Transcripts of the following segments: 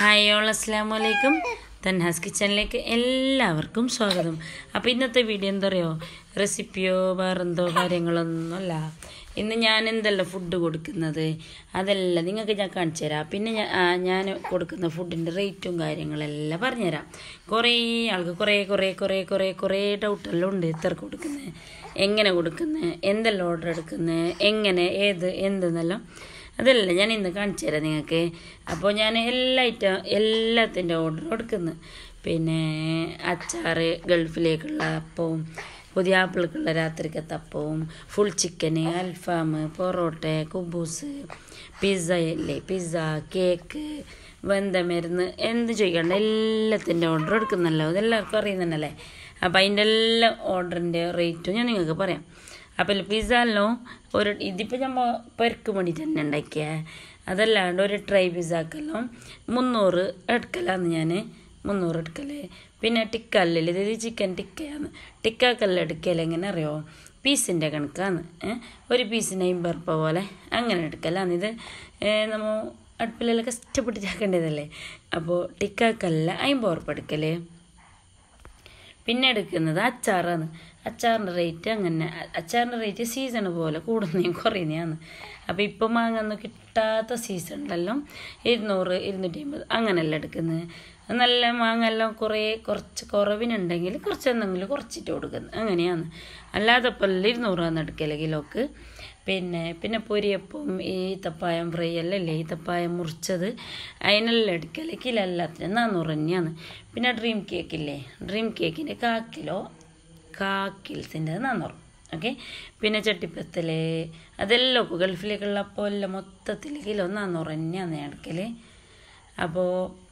Hi all അസ്സാം വലൈക്കും തൻഹാസ് കിച്ചണിലേക്ക് എല്ലാവർക്കും സ്വാഗതം അപ്പോൾ ഇന്നത്തെ വീഡിയോ എന്താ പറയുക റെസിപ്പിയോ വേറെന്തോ കാര്യങ്ങളൊന്നുമല്ല ഇന്ന് ഞാൻ എന്തല്ല ഫുഡ് കൊടുക്കുന്നത് അതല്ല നിങ്ങൾക്ക് ഞാൻ കാണിച്ചു തരാം പിന്നെ ഞാൻ ആ, ഞാൻ കൊടുക്കുന്ന ഫുഡിൻ്റെ റേറ്റും കാര്യങ്ങളെല്ലാം പറഞ്ഞുതരാം കുറേ ആൾക്ക് കുറേ കുറേ കുറേ കുറേ കുറേ ഡൗട്ടെല്ലാം ഉണ്ട് എത്ര കൊടുക്കുന്നത് എങ്ങനെ കൊടുക്കുന്നത് എന്തെല്ലാം ഓർഡർ എടുക്കുന്നത് എങ്ങനെ ഏത് എന്തെന്നെല്ലാം അതല്ല ഞാൻ ഇന്ന് കാണിച്ചു തരാം നിങ്ങൾക്ക് അപ്പോൾ ഞാൻ എല്ലാ ഐറ്റം എല്ലാത്തിൻ്റെ ഓർഡർ കൊടുക്കുന്നു പിന്നെ അച്ചാറ് ഗൾഫിലേക്കുള്ള അപ്പവും പുതിയ ആപ്പിൾക്കുള്ള രാത്രിക്കത്തെ അപ്പവും ഫുൾ ചിക്കന് അൽഫാം പൊറോട്ട കുബൂസ് പിസ്സ അല്ലേ പിസ്സ കേക്ക് വെന്തമരുന്ന് എന്ത് ചോദിക്കണ്ട എല്ലാത്തിൻ്റെ ഓർഡർ എടുക്കുന്നല്ലോ അതെല്ലാവർക്കും അറിയുന്നുണ്ടല്ലേ അപ്പോൾ അതിൻ്റെ എല്ലാ ഓർഡറിൻ്റെ റേറ്റും ഞാൻ നിങ്ങൾക്ക് പറയാം അപ്പോൾ പിസ്സ എല്ലോ ഒരു ഇതിപ്പോൾ നമ്മൾ പെരക്ക് വേണ്ടിയിട്ട് തന്നെ ഉണ്ടാക്കിയ അതല്ലാണ്ട് ഒരു ട്രൈ പിസ്സാക്കെല്ലാം മുന്നൂറ് എടുക്കലാന്ന് ഞാൻ മുന്നൂറ് എടുക്കല് പിന്നെ ടിക്കല്ലിൽ ഇത് ചിക്കൻ ടിക്കയാണ് ടിക്കാക്കെല്ലാം എടുക്കൽ എങ്ങനെ അറിയോ പീസിൻ്റെ കണക്കാണ് ഏ? ഒരു പീസിന് അമ്പത് റുപ്പ പോലെ അങ്ങനെ എടുക്കലാണ് ഇത് നമ്മൾ അടുപ്പിലെല്ലാം കഷ്ടപ്പെട്ടിട്ടാക്കേണ്ടതല്ലേ അപ്പോൾ ടിക്കാക്കല്ല അമ്പത് ഉറുപ്പ എടുക്കല് പിന്നെ എടുക്കുന്നത് അച്ചാറാണ് അച്ചാറിൻ്റെ റേറ്റ് അങ്ങനെ അ- അച്ചാറിൻ്റെ റേറ്റ് സീസൺ പോലെ കൂടുന്നതും കുറയുന്നതാണ് അപ്പോൾ ഇപ്പം മാങ്ങൊന്നും കിട്ടാത്ത സീസണിലെല്ലാം ഇരുന്നൂറ് ഇരുന്നൂറ്റി അമ്പത് അങ്ങനെയല്ല എടുക്കുന്നത് നല്ല മാങ്ങ എല്ലാം കുറേ കുറച്ച് കുറവിനുണ്ടെങ്കിൽ കുറച്ച് എന്തെങ്കിലും കുറച്ചിട്ട് കൊടുക്കുന്നത് അങ്ങനെയാണ് അല്ലാതെ ഇപ്പം ഇരുന്നൂറാണ് എടുക്കല് കിലോക്ക് പിന്നെ പിന്നെ പൊരിയപ്പം ഈ ഈത്തപ്പായം ഫ്രൈ എല്ലാം ഇല്ലേ ഈത്തപ്പായം മുറിച്ചത് അതിനെല്ലാം എടുക്കൽ കിലോ എല്ലാത്തിനും നാന്നൂറ് തന്നെയാണ് പിന്നെ ഡ്രീം കേക്ക് ഇല്ലേ ഡ്രീം കേക്കിൻ്റെ കാ കിലോ കാ കിൽസിൻ്റെ നാന്നൂറ് ഓക്കെ പിന്നെ ചട്ടിപ്പത്തല് അതെല്ലാം ഒക്കെ ഗൾഫിലേക്കുള്ള അപ്പോൾ എല്ലാം മൊത്തത്തിൽ കിലോ നാന്നൂറ് തന്നെയാണ് ഞാൻ എടുക്കൽ അപ്പോൾ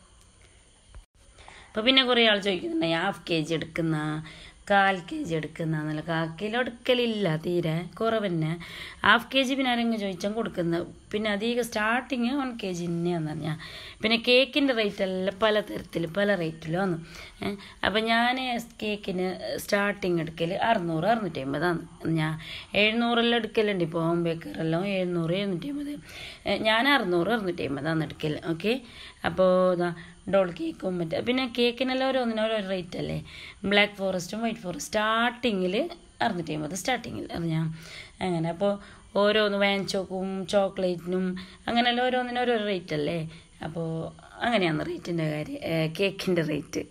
അപ്പോൾ പിന്നെ കുറേ ആൾ ചോദിക്കുന്നുണ്ട് ഹാഫ് കെ ജി എടുക്കുന്ന കാൽ കെ ജി എടുക്കുന്ന എന്നല്ല കാൽ കിലോ എടുക്കലില്ല തീരെ കുറവ് തന്നെ ഹാഫ് കെ ജി പിന്നെ ആരെങ്കിലും ചോദിച്ചാൽ കൊടുക്കുന്നത് പിന്നെ അധികം സ്റ്റാർട്ടിങ് വൺ കെ ജി തന്നെയാന്ന് പറഞ്ഞാൽ പിന്നെ കേക്കിൻ്റെ റേറ്റ് എല്ലാം പല തരത്തിൽ പല റേറ്റിലാണ് അപ്പം ഞാൻ കേക്കിന് സ്റ്റാർട്ടിങ് എടുക്കൽ അറുന്നൂറ് അറുന്നൂറ്റി അമ്പതാണ് ഞാൻ എഴുന്നൂറെല്ലാം എടുക്കലുണ്ട് ഇപ്പോൾ ഹോം ബേക്കറെല്ലാം എഴുന്നൂറ് എഴുന്നൂറ്റി അമ്പത് ഞാൻ അറുന്നൂറ് അറുന്നൂറ്റി അമ്പതാണ് എടുക്കൽ ഓക്കെ അപ്പോൾ ഇതാ ഡോൾ കേക്കും മറ്റേ പിന്നെ കേക്കിനെല്ലാം ഓരോന്നിനും ഓരോ റേറ്റ് അല്ലേ ബ്ലാക്ക് ഫോറസ്റ്റും വൈറ്റ് ഫോറസ്റ്റ് സ്റ്റാർട്ടിങ്ങിൽ അറുന്നൂറ്റി അമ്പത് സ്റ്റാർട്ടിങ്ങിൽ അറിഞ്ഞാൽ അങ്ങനെ അപ്പോൾ ഓരോന്ന് വാൻചോക്കും ചോക്ലേറ്റിനും അങ്ങനെയെല്ലാം ഓരോന്നിനും ഓരോ റേറ്റ് അല്ലേ അപ്പോൾ അങ്ങനെയാണ് റേറ്റിൻ്റെ കാര്യം കേക്കിൻ്റെ റേറ്റ്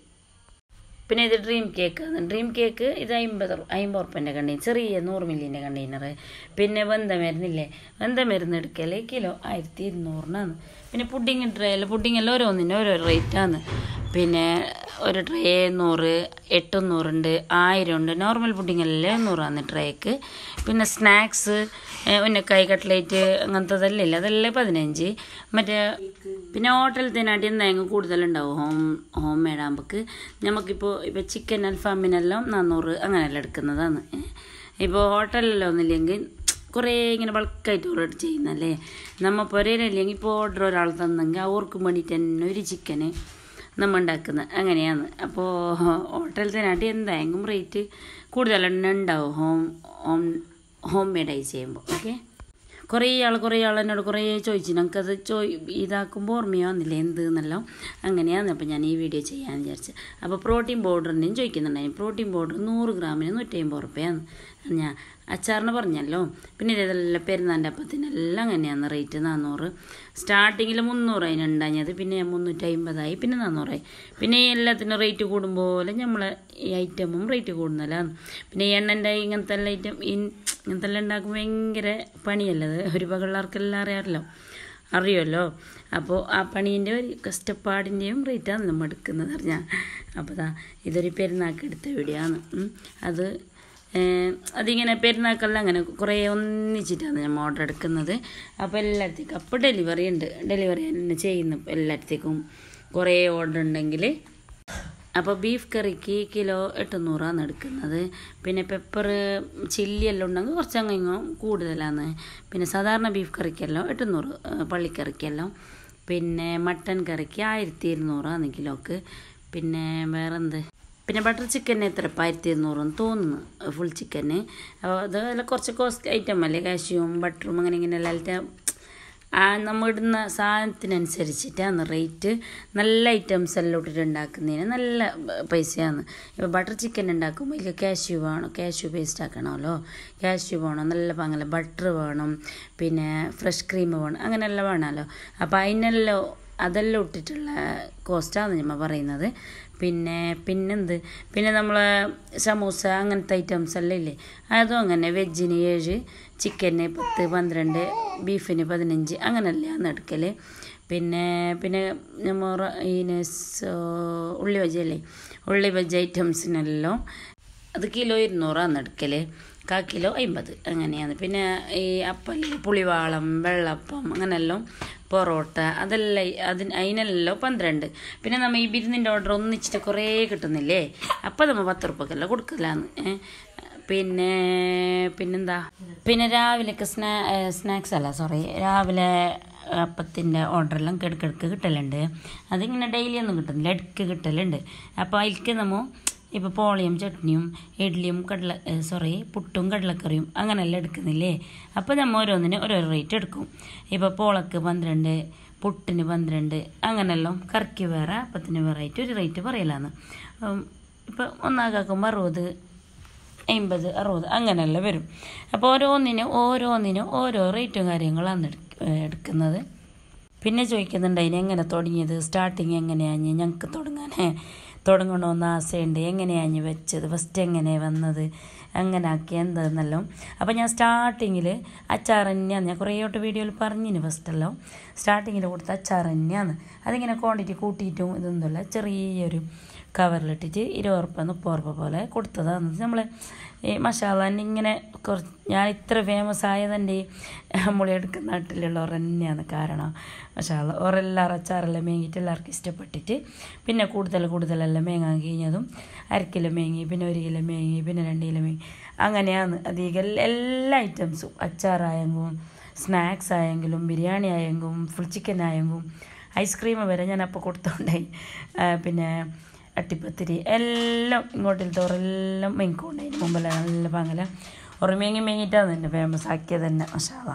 പിന്നെ ഇത് ഡ്രീം കേക്ക് ഡ്രീം കേക്ക് ഇത് അമ്പത് അമ്പത് ഉറുപ്പൻ്റെ കണ്ടെയ്നർ ചെറിയ നൂറ് മില്ലിൻ്റെ കണ്ടെയ്നർ പിന്നെ വെന്തമരുന്നില്ലേ വെന്തമരുന്ന് എടുക്കൽ കിലോ ആയിരത്തി ഇരുന്നൂറിനാണ് പിന്നെ പുഡിങ് ട്രേ പുഡിങ് എല്ലാം ഓരോന്നിനും ഓരോ റേറ്റാണ് പിന്നെ ഒരു ട്രേ നൂറ് എട്ടുന്നൂറുണ്ട് ആയിരം ഉണ്ട് നോർമൽ പുഡിങ് എല്ലാം എണ്ണൂറാണ് ട്രേക്ക് പിന്നെ സ്നാക്സ് ഉന്നക്കായ് കട്ട്ലേറ്റ് അങ്ങനത്തതെല്ലാം ഇല്ല അതെല്ലാം പതിനഞ്ച് മറ്റേ പിന്നെ ഹോട്ടലത്തിനാട്ടി എന്തെങ്കിലും കൂടുതലുണ്ടാവും ഹോം ഹോം മെയ്ഡ് ആകുമ്പോൾ നമുക്കിപ്പോൾ ഇപ്പോൾ ചിക്കൻ അൽഫാമിനെല്ലാം നാന്നൂറ് അങ്ങനെയെല്ലാം എടുക്കുന്നതാണ് ഇപ്പോൾ ഹോട്ടലിലെല്ലാം ഒന്നുമില്ലെങ്കിൽ കുറേ ഇങ്ങനെ ബൾക്കായിട്ട് ഓർഡർ ചെയ്യുന്നല്ലേ നമ്മൾ പുരയിലില്ലെങ്കിൽ ഇപ്പോൾ ഓർഡർ ഒരാൾ തന്നെങ്കിൽ അവർക്ക് വേണ്ടിയിട്ട് തന്നെ ഒരു ചിക്കന് നമ്മൾ ഉണ്ടാക്കുന്നത് അങ്ങനെയാണ് അപ്പോൾ ഹോട്ടലത്തിനാട്ടി എന്തായെങ്കിലും റേറ്റ് കൂടുതലെണ്ണം ഉണ്ടാവും ഹോം ഹോം ഹോം മെയ്ഡായി ചെയ്യുമ്പോൾ ഓക്കെ കുറേ ആൾ കുറേ ആൾ എന്നോട് കുറേ ചോദിച്ചു ഞങ്ങൾക്കത് ചോ ഇതാക്കുമ്പോൾ ഓർമ്മയാവുന്നില്ല എന്ത് എന്നെല്ലാം അങ്ങനെയാണ് അപ്പോൾ ഞാൻ ഈ വീഡിയോ ചെയ്യാമെന്ന് വിചാരിച്ചു അപ്പോൾ പ്രോട്ടീൻ പൗഡറിൻ്റെയും ചോദിക്കുന്നുണ്ടായിരുന്നു പ്രോട്ടീൻ പൗഡർ നൂറ് ഗ്രാമിന് നൂറ്റി അമ്പത് റുപ്യാണ് ഞാൻ അച്ചാറിന് പറഞ്ഞല്ലോ പിന്നെ ഇതെല്ലാം പെരുന്നാൻ്റെ അപ്പത്തിനെല്ലാം അങ്ങനെയാണ് റേറ്റ് നാന്നൂറ് സ്റ്റാർട്ടിങ്ങിൽ മുന്നൂറ് അതിനുണ്ടാഞ്ഞത് പിന്നെ മുന്നൂറ്റി അമ്പതായി പിന്നെ നാന്നൂറായി പിന്നെ ഈ എല്ലാത്തിനും റേറ്റ് കൂടുമ്പോലെ നമ്മൾ ഈ ഐറ്റമും റേറ്റ് കൂടുന്നതാണ് പിന്നെ ഈ എണ്ണൻ്റെ ഇങ്ങനത്തെ എല്ലാ ഐറ്റം ഈ ഇങ്ങനത്തെ എല്ലാം ഉണ്ടാക്കുമ്പോൾ ഭയങ്കര പണിയല്ലത് ഒരു പിള്ളേർക്കെല്ലാം അറിയാമല്ലോ അറിയുമല്ലോ അപ്പോൾ ആ പണീൻ്റെ ഒരു കഷ്ടപ്പാടിൻ്റെയും റേറ്റാണ് നമ്മൾ എടുക്കുന്നത് അറിഞ്ഞാൽ അപ്പോൾ ദാ ഇതൊരു പെരുന്നാൾക്ക് എടുത്ത വീഡിയോ ആണ് ഉം. അത് ഏഹ്, അതിങ്ങനെ പെരുന്നാക്കെല്ലാം അങ്ങനെ കുറേ ഒന്നിച്ചിട്ടാണ് നമ്മൾ ഓർഡർ എടുക്കുന്നത് അപ്പോൾ എല്ലായിടത്തേക്കും അപ്പോൾ ഡെലിവറി ഉണ്ട് ഡെലിവറി തന്നെ ചെയ്യുന്നു എല്ലായിടത്തേക്കും കുറേ ഓർഡർ ഉണ്ടെങ്കിൽ അപ്പോൾ ബീഫ് കറിക്ക് കിലോ എട്ടുന്നൂറാണ് എടുക്കുന്നത് പിന്നെ പെപ്പർ ചില്ലി എല്ലാം ഉണ്ടെങ്കിൽ കുറച്ച് അങ്ങ് കൂടുതലാണ് പിന്നെ സാധാരണ ബീഫ് കറിക്കെല്ലാം എട്ടുന്നൂറ് ഏഹ് പള്ളിക്കറിക്കെല്ലാം പിന്നെ മട്ടൻ കറിക്ക് ആയിരത്തി ഇരുന്നൂറാണ് കിലോക്ക് പിന്നെ വേറെന്ത് പിന്നെ ബട്ടർ ചിക്കൻ എത്ര ആയിരത്തി ഇരുന്നൂറെന്ന് തോന്നുന്നു ഫുൾ ചിക്കന് അപ്പോൾ അത് കുറച്ച് കോസ്റ്റ് ഐറ്റം അല്ലേ കാഷ്യൂം ബട്ടറും അങ്ങനെ ഇങ്ങനെ എല്ലാം ആ നമ്മൾ ഇടുന്ന സാധനത്തിനനുസരിച്ചിട്ടാണ് റേറ്റ് നല്ല ഐറ്റംസ് എല്ലാം ഇട്ടിട്ട് ഉണ്ടാക്കുന്നതിന് നല്ല ബ- പൈസയാണ് ഇപ്പോൾ ബട്ടർ ചിക്കൻ ഉണ്ടാക്കുമ്പോൾ ഇതിൽ കാഷ്യൂ വേണം കാഷ്യൂ പേസ്റ്റ് ആക്കണമല്ലോ കാഷ്യൂ വേണം നല്ല പങ്ങല ബട്ടർ വേണം പിന്നെ ഫ്രഷ് ക്രീം വേണം അങ്ങനെയെല്ലാം വേണമല്ലോ അപ്പോൾ അതിനെല്ലാം അതെല്ലാം ഇട്ടിട്ടുള്ള കോസ്റ്റാണ് നമ്മൾ പറയുന്നത് പിന്നെ പിന്നെന്ത് പിന്നെ നമ്മൾ സമൂസ അങ്ങനത്തെ ഐറ്റംസ് എല്ലാം ഇല്ലേ അതും അങ്ങനെ വെജിന് ഏഴ് ചിക്കന് പത്ത് പന്ത്രണ്ട് ബീഫിന് പതിനഞ്ച് അങ്ങനെയല്ലാണ് എടുക്കൽ പിന്നെ പിന്നെ നമ്മൾ ഇതിന് ഉള്ളി ബജി അല്ലേ ഉള്ളി ബജി ഐറ്റംസിനെല്ലാം അത് കിലോ ഇരുന്നൂറാണ് എടുക്കൽ കാ കിലോ അമ്പത് അങ്ങനെയാണ് പിന്നെ ഈ അപ്പല് പുളിവാളം വെള്ളപ്പം അങ്ങനെല്ലാം പൊറോട്ട അതെല്ലാം ഈ- അതിന് അതിനെല്ലാം പന്ത്രണ്ട് പിന്നെ നമ്മൾ ഈ ബിരുന്നിൻ്റെ ഓർഡർ ഒന്നിച്ചിട്ട് കുറേ കിട്ടുന്നില്ലേ അപ്പം നമ്മൾ പത്ത് റുപ്യക്കെല്ലാം കൊടുക്കലാന്ന് ഏ. പിന്നെ പിന്നെന്താ പിന്നെ രാവിലെയൊക്കെ സ്നാ സ്നാക്സ് അല്ല സോറി രാവിലെ അപ്പത്തിൻ്റെ ഓർഡറെല്ലാം കിടക്കിടക്ക് കിട്ടലുണ്ട് അതിങ്ങനെ ഡെയിലി ഒന്നും കിട്ടുന്നില്ല ഇടയ്ക്ക് കിട്ടലുണ്ട് അപ്പോൾ അതിലേക്ക് നമ്മൾ ഇപ്പോൾ പോളിയും ചട്നിയും ഇഡ്ഡലിയും കടല സോറി പുട്ടും കടലക്കറിയും അങ്ങനെയെല്ലാം എടുക്കുന്നില്ലേ അപ്പോൾ നമ്മൾ ഓരോന്നിന് ഓരോരോ റേറ്റ് എടുക്കും ഇപ്പോൾ പോളക്ക് പന്ത്രണ്ട് പുട്ടിന് പന്ത്രണ്ട് അങ്ങനെയെല്ലാം കറിക്ക് വേറെ അപ്പത്തിന് വേറെ ആയിട്ട് ഒരു റേറ്റ് പറയലാന്ന് ഇപ്പോൾ ഒന്നാകാക്കുമ്പോൾ അറുപത് അമ്പത് അറുപത് അങ്ങനെയെല്ലാം വരും അപ്പോൾ ഓരോന്നിനും ഓരോന്നിനും ഓരോ റേറ്റും കാര്യങ്ങളാണ് എടുക്ക- ഏഹ് എടുക്കുന്നത് പിന്നെ ചോദിക്കുന്നുണ്ട് അതിന് എങ്ങനെ തുടങ്ങിയത് സ്റ്റാർട്ടിങ് എങ്ങനെയാണ് ഞങ്ങൾക്ക് തുടങ്ങാൻ തുടങ്ങണമെന്ന് ആശയുണ്ട് എങ്ങനെയാണ് വെച്ചത് ഫസ്റ്റ് എങ്ങനെ വന്നത് അങ്ങനെ ആക്കി എന്താണെന്നല്ലോ അപ്പോൾ ഞാൻ സ്റ്റാർട്ടിങ്ങിൽ അച്ചാർ തന്നെയാണ് ഞാൻ കുറേ വട്ടം വീഡിയോയിൽ പറഞ്ഞിന് ഫസ്റ്റെല്ലാം സ്റ്റാർട്ടിങ്ങിൽ കൊടുത്ത അച്ചാർ തന്നെയാണ് അതിങ്ങനെ ക്വാണ്ടിറ്റി കൂട്ടിയിട്ടും ഇതൊന്നുമല്ല ചെറിയൊരു കവറിലിട്ടിട്ട് ഇരുപത് ഉറുപ്പ മുപ്പത് ഉറുപ്പ പോലെ കൊടുത്തതാണ് നമ്മൾ ഈ മസാല തന്നെ ഇങ്ങനെ കുറച്ച് ഞാൻ ഇത്ര ഫേമസ് ആയതെൻ്റെ ഈ മുളിയെടുക്കുന്ന നാട്ടിലുള്ളവർ തന്നെയാണ് കാരണം മസാല ഓരെല്ലാവരും അച്ചാറെല്ലാം മേങ്ങിയിട്ട് എല്ലാവർക്കും ഇഷ്ടപ്പെട്ടിട്ട് പിന്നെ കൂടുതൽ കൂടുതലെല്ലാം മേങ്ങാൻ കഴിഞ്ഞതും അര കിലോ മേങ്ങി പിന്നെ ഒരു കിലോ മേങ്ങി പിന്നെ രണ്ട് കിലോ മേങ്ങി അങ്ങനെയാണ് അധികം എല്ലാ- എല്ലാ ഐറ്റംസും അച്ചാറായെങ്കിലും സ്നാക്സ് ആയെങ്കിലും ബിരിയാണി ആയെങ്കിലും ഫുൾ ചിക്കൻ ആയെങ്കിലും ഐസ്ക്രീം വരെ ഞാൻ അപ്പോൾ കൊടുത്തോണ്ടായി ആ, പിന്നെ അട്ടിപ്പത്തിരി എല്ലാം ഇങ്ങോട്ടിലത്തെ ഓരെല്ലാം മെങ്ങിക്കൊണ്ടായി മുമ്പെല്ലാം നല്ല പങ്കല ഒരു മേങ്ങി മേങ്ങിയിട്ടാണ് എൻ്റെ ഫേമസ് ആക്കിയത് തന്നെ മഷാല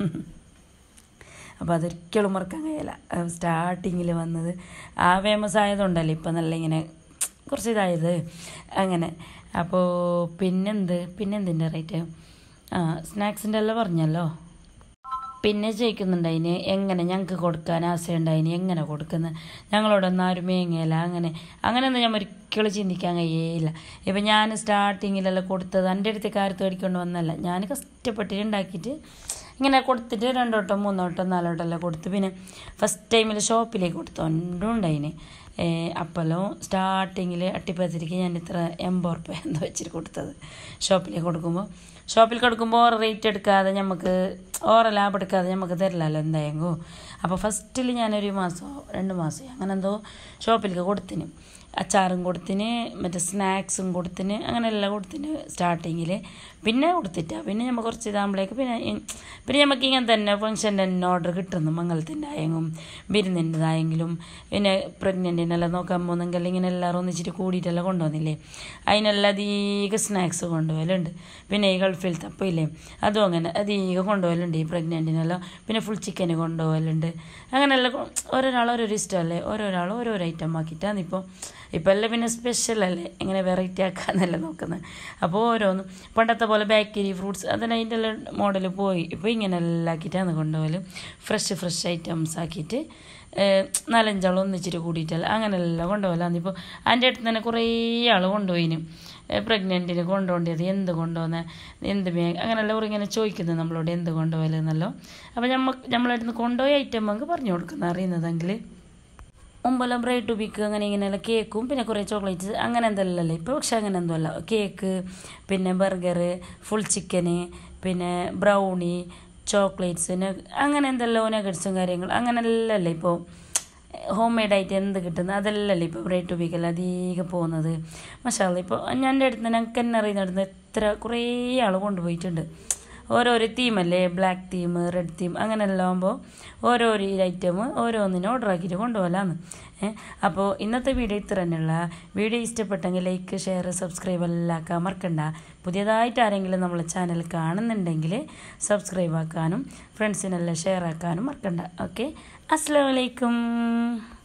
അപ്പോൾ അതൊരിക്കലും മറക്കാൻ കഴിയില്ല സ്റ്റാർട്ടിങ്ങിൽ വന്നത് ആ ഫേമസ് ആയതുകൊണ്ടല്ലേ ഇപ്പം നല്ല ഇങ്ങനെ കുറച്ച് ഇതായത് അങ്ങനെ അപ്പോൾ പിന്നെന്ത് പിന്നെന്തിൻ്റെ റേറ്റ് ആ സ്നാക്സിൻ്റെ എല്ലാം പറഞ്ഞല്ലോ പിന്നെ ചോദിക്കുന്നുണ്ട് അതിന് എങ്ങനെ ഞങ്ങൾക്ക് കൊടുക്കാൻ ആശയുണ്ട് അതിന് എങ്ങനെ കൊടുക്കുന്നത് ഞങ്ങളോടൊന്നും ആരും മേങ്ങയില്ല അങ്ങനെ അങ്ങനെയൊന്നും ഞാൻ ഒരിക്കലും ചിന്തിക്കാൻ കഴിയേയില്ല ഇപ്പം ഞാൻ സ്റ്റാർട്ടിങ്ങിലെല്ലാം കൊടുത്തത് എൻ്റെ അടുത്ത് കാര്യത്ത് മേടിക്കൊണ്ട് വന്നല്ല ഞാൻ കഷ്ടപ്പെട്ടിട്ട് ഉണ്ടാക്കിയിട്ട് ഇങ്ങനെ കൊടുത്തിട്ട് രണ്ടോട്ടം മൂന്നോട്ടം നാലോട്ടം എല്ലാം കൊടുത്ത് പിന്നെ ഫസ്റ്റ് ടൈമിൽ ഷോപ്പിലേക്ക് കൊടുത്തു ഒന്നും ഉണ്ടായിന് അപ്പെല്ലാം സ്റ്റാർട്ടിങ്ങിൽ അട്ടിപ്പത്തിരിക്ക് ഞാൻ ഇത്ര എൺപത് ഉറുപ്പ്യ എന്തോ വെച്ചിട്ട് കൊടുത്തത് ഷോപ്പിലേക്ക് കൊടുക്കുമ്പോൾ ഷോപ്പിൽ കൊടുക്കുമ്പോൾ ഓരോ റേറ്റ് എടുക്കാതെ നമുക്ക് ഓരോ ലാഭം എടുക്കാതെ നമുക്ക് തരില്ലല്ലോ എന്തായെങ്കോ അപ്പോൾ ഫസ്റ്റിൽ ഞാനൊരു മാസമോ രണ്ട് മാസമോ അങ്ങനെ എന്തോ ഷോപ്പിലേക്ക് കൊടുത്തിന് അച്ചാറും കൊടുത്തിന് മറ്റേ സ്നാക്സും കൊടുത്തിന് അങ്ങനെ എല്ലാം കൊടുത്തിന് സ്റ്റാർട്ടിങ്ങിൽ പിന്നെ കൊടുത്തിട്ടാ പിന്നെ നമ്മൾ കുറച്ച് ഇതാകുമ്പോഴേക്ക് പിന്നെ ഈ- പിന്നെ നമുക്ക് ഇങ്ങനെ തന്നെ ഫംഗ്ഷൻ്റെ തന്നെ ഓർഡർ കിട്ടുന്നു മംഗലത്തിൻ്റെ ആയെങ്കിലും വിരുന്നിൻ്റെതായെങ്കിലും പിന്നെ പ്രഗ്നൻറ്റിനെല്ലാം നോക്കാൻ പോകുന്നെങ്കിൽ ഇങ്ങനെ എല്ലാവരും ഒന്നിച്ചിട്ട് കൂടിയിട്ടെല്ലാം കൊണ്ടുവന്നില്ലേ അതിനെല്ലാം അധികം സ്നാക്സ് കൊണ്ടുപോകലുണ്ട് പിന്നെ ഈ ഗൾഫിലത്തെ അപ്പോൾ ഇല്ലേ അതും അങ്ങനെ അധികം കൊണ്ടുപോകലുണ്ട് ഈ പ്രഗ്നൻറ്റിനെല്ലാം പിന്നെ ഫുൾ ചിക്കന് കൊണ്ടുപോകലുണ്ട് അങ്ങനെയെല്ലാം കൊ- ഓരോരാൾ ഓരോരോ ഇഷ്ടമല്ലേ ഓരോരാൾ ഓരോരോ ഐറ്റം ആക്കിയിട്ടാണ് ഇപ്പോൾ ഇപ്പം എല്ലാം പിന്നെ സ്പെഷ്യൽ അല്ലേ എങ്ങനെ വെറൈറ്റി ആക്കാന്നല്ലേ നോക്കുന്നത് അപ്പോൾ ഓരോന്നും പണ്ടത്തെ പോലെ ബേക്കറി ഫ്രൂട്ട്സ് അതിന് അതിൻ്റെ എല്ലാം മോഡൽ പോയി ഇപ്പോൾ ഇങ്ങനെ എല്ലാം ആക്കിയിട്ടാണ് കൊണ്ടുപോകല് ഫ്രഷ് ഫ്രഷ് ഐറ്റംസ് ആക്കിയിട്ട് ഏഹ്, നാലഞ്ചാൾ ഒന്നിച്ചിട്ട് കൂടിയിട്ടല്ല അങ്ങനെയെല്ലാം കൊണ്ടുപോകലാന്ന് ഇപ്പോൾ എൻ്റെ അടുത്ത് തന്നെ കുറേ ആൾ കൊണ്ടുപോയിന് പ്രഗ്നൻറ്റിന് കൊണ്ടുപോകേണ്ടത് എന്ത് കൊണ്ടുപോകുന്ന എന്ത് മേ അങ്ങനെയെല്ലാം ഇങ്ങനെ ചോദിക്കുന്നത് നമ്മളോട് എന്ത് കൊണ്ടുപോകലെന്നല്ലോ അപ്പോൾ നമ്മൾ നമ്മളടുത്ത് കൊണ്ടുപോയ ഐറ്റം നമുക്ക് പറഞ്ഞു കൊടുക്കുന്ന അറിയുന്നതെങ്കിൽ മുമ്പെല്ലാം ബ്രൈഡ് ടു ബിക്ക് അങ്ങനെ ഇങ്ങനെയുള്ള കേക്കും പിന്നെ കുറേ ചോക്ലേറ്റ്സ് അങ്ങനെ എന്തെല്ലാം അല്ലേ ഇപ്പോൾ പക്ഷെ അങ്ങനെ എന്തോ അല്ല കേക്ക് പിന്നെ ബർഗർ ഫുൾ ചിക്കന് പിന്നെ ബ്രൗണി ചോക്ലേറ്റ്സ് അങ്ങനെ എന്തെല്ലാം നഗറ്റ്സും കാര്യങ്ങൾ അങ്ങനെ എല്ലാം അല്ലേ ഇപ്പോൾ ഹോം മെയ്ഡായിട്ട് എന്ത് കിട്ടുന്നത് അതെല്ലാം ഇപ്പോൾ ബ്രൈഡ് ടു ബിക്കെല്ലാം അധികം പോകുന്നത് മഷാല ഇപ്പോൾ ഞാൻ എൻ്റെ അടുത്ത് ഞങ്ങൾക്ക് എന്നെ അറിയുന്നിടത്ത് എത്ര കുറേ ആൾ കൊണ്ടുപോയിട്ടുണ്ട് ഓരോരോ തീമല്ലേ ബ്ലാക്ക് തീം റെഡ് തീം അങ്ങനെയെല്ലാം ആകുമ്പോൾ ഓരോരോ ഐറ്റം ഓരോന്നിനും ഓർഡർ ആക്കിയിട്ട് കൊണ്ടുപോകലാന്ന് ഏഹ് അപ്പോൾ ഇന്നത്തെ വീഡിയോ ഇത്ര തന്നെയുള്ള വീഡിയോ ഇഷ്ടപ്പെട്ടെങ്കിൽ ലൈക്ക് ഷെയർ സബ്സ്ക്രൈബ് എല്ലാം ആക്കാൻ മറക്കണ്ട പുതിയതായിട്ട് ആരെങ്കിലും നമ്മളെ ചാനൽ കാണുന്നുണ്ടെങ്കിൽ സബ്സ്ക്രൈബ് ആക്കാനും ഫ്രണ്ട്സിനെല്ലാം ഷെയർ ആക്കാനും മറക്കണ്ട ഓക്കെ അസ്സാം വലൈക്കും